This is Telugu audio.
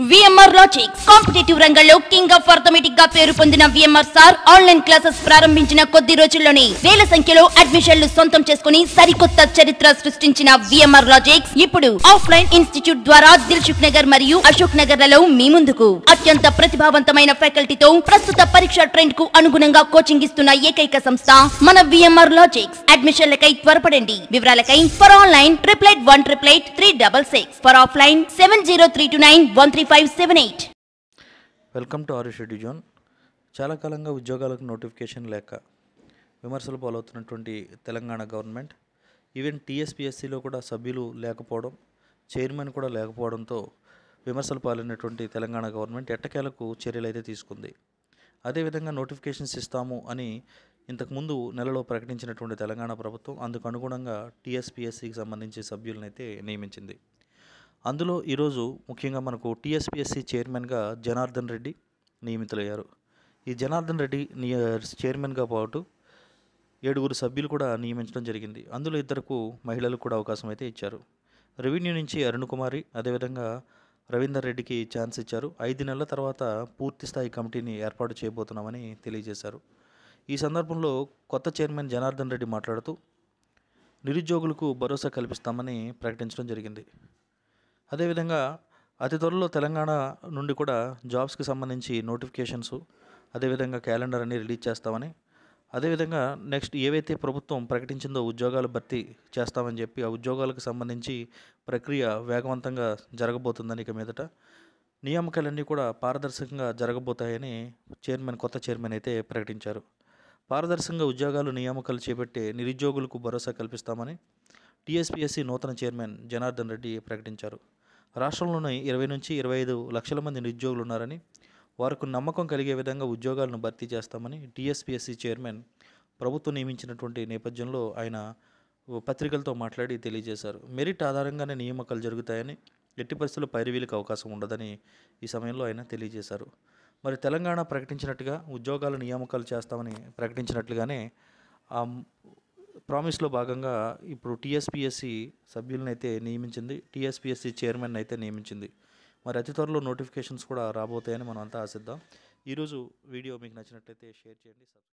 విఎంఆర్ లాజిక్స్ కాంపిటేటివ్ రంగంలో కింగ్ ఆఫ్ అర్థమెటిక్ గా పేరు పొందిన విఎంఆర్ సార్ ఆన్లైన్ క్లాసెస్ ప్రారంభించిన కొద్ది రోజుల్లోనే వేల సంఖ్యలో అడ్మిషన్లు సొంతం చేసుకుని సరికొత్త చరిత్ర సృష్టించిన విఎంఆర్ లాజిక్స్ ఇప్పుడు ఆఫ్లైన్ ఇన్స్టిట్యూట్ ద్వారా దిల్సుఖ్ నగర్ మరియు అశోక్ నగర్ లలో మీ ముందుకు అత్యంత ప్రతిభావంతమైన ఫ్యాకల్టీతో ప్రస్తుత పరీక్ష ట్రెండ్ కు అనుగుణంగా కోచింగ్ ఇస్తున్న ఏకైక సంస్థ మన విఎంఆర్ లాజిక్స్ అడ్మిషన్లకై త్వరపడండి వివరాలకై for online triple eight one triple eight three double six for offline seven zero three two nine one three five seven eight welcome to our schedule zone చాలా కాలంగా ఉద్యోగాలకు నోటిఫికేషన్ లేక విమర్శలు పాలవుతున్నటువంటి తెలంగాణ గవర్నమెంట్ ఈవెన్ టీఎస్పీఎస్సీలో కూడా సభ్యులు లేకపోవడం చైర్మన్ కూడా లేకపోవడంతో విమర్శలు పాలైనటువంటి తెలంగాణ గవర్నమెంట్ ఎట్టకేలకు చర్యలు అయితే తీసుకుంది అదేవిధంగా నోటిఫికేషన్స్ ఇస్తాము అని ఇంతకుముందు నెలలో ప్రకటించినటువంటి తెలంగాణ ప్రభుత్వం అందుకు అనుగుణంగా టీఎస్పీఎస్సీకి సంబంధించి సభ్యులనైతే నియమించింది అందులో ఈరోజు ముఖ్యంగా మనకు టీఎస్పీఎస్సీ చైర్మన్గా జనార్దన్ రెడ్డి నియమితులయ్యారు ఈ జనార్దన్ రెడ్డి నియ చైర్మన్గా పాటు ఏడుగురు సభ్యులు కూడా నియమించడం జరిగింది అందులో ఇద్దరకు మహిళలకు కూడా అవకాశం అయితే ఇచ్చారు రెవెన్యూ నుంచి అరుణ్ కుమారి అదేవిధంగా రవీందర్ రెడ్డికి ఛాన్స్ ఇచ్చారు ఐదు నెలల తర్వాత పూర్తి స్థాయి కమిటీని ఏర్పాటు చేయబోతున్నామని తెలియజేశారు ఈ సందర్భంలో కొత్త చైర్మన్ జనార్దన్ రెడ్డి మాట్లాడుతూ నిరుద్యోగులకు భరోసా కల్పిస్తామని ప్రకటించడం జరిగింది అదేవిధంగా అతి త్వరలో తెలంగాణ నుండి కూడా జాబ్స్కి సంబంధించి నోటిఫికేషన్స్ అదేవిధంగా క్యాలెండర్ అన్ని రిలీజ్ చేస్తామని అదేవిధంగా నెక్స్ట్ ఏవైతే ప్రభుత్వం ప్రకటించిందో ఉద్యోగాలు భర్తీ చేస్తామని చెప్పి ఆ ఉద్యోగాలకు సంబంధించి ప్రక్రియ వేగవంతంగా జరగబోతుందని ఇక మీదట నియామకాలన్నీ కూడా పారదర్శకంగా జరగబోతాయని చైర్మన్ కొత్త చైర్మన్ అయితే ప్రకటించారు పారదర్శకంగా ఉద్యోగాలు నియామకాలు చేపట్టే నిరుద్యోగులకు భరోసా కల్పిస్తామని టీఎస్పీఎస్సీ నూతన చైర్మన్ జనార్దన్ రెడ్డి ప్రకటించారు రాష్ట్రంలోని ఇరవై నుంచి ఇరవై ఐదు లక్షల మంది నిరుద్యోగులు ఉన్నారని వారికి నమ్మకం కలిగే విధంగా ఉద్యోగాలను భర్తీ చేస్తామని టీఎస్పీఎస్సీ చైర్మన్ ప్రభుత్వం నియమించినటువంటి నేపథ్యంలో ఆయన పత్రికలతో మాట్లాడి తెలియజేశారు మెరిట్ ఆధారంగానే నియామకాలు జరుగుతాయని ఎట్టి పరిస్థితుల్లో పైరవీలకు అవకాశం ఉండదని ఈ సమయంలో ఆయన తెలియజేశారు మరి తెలంగాణ ప్రకటించినట్టుగా ఉద్యోగాల నియామకాలు చేస్తామని ప్రకటించినట్లుగానే ఆ ప్రామిస్లో భాగంగా ఇప్పుడు టీఎస్పీఎస్సీ సభ్యులను అయితే నియమించింది టీఎస్పీఎస్సీ చైర్మన్ అయితే నియమించింది మరి అతి త్వరలో నోటిఫికేషన్స్ కూడా రాబోతాయని మనం అంతా ఆశిద్దాం ఈరోజు వీడియో మీకు నచ్చినట్లయితే షేర్ చేయండి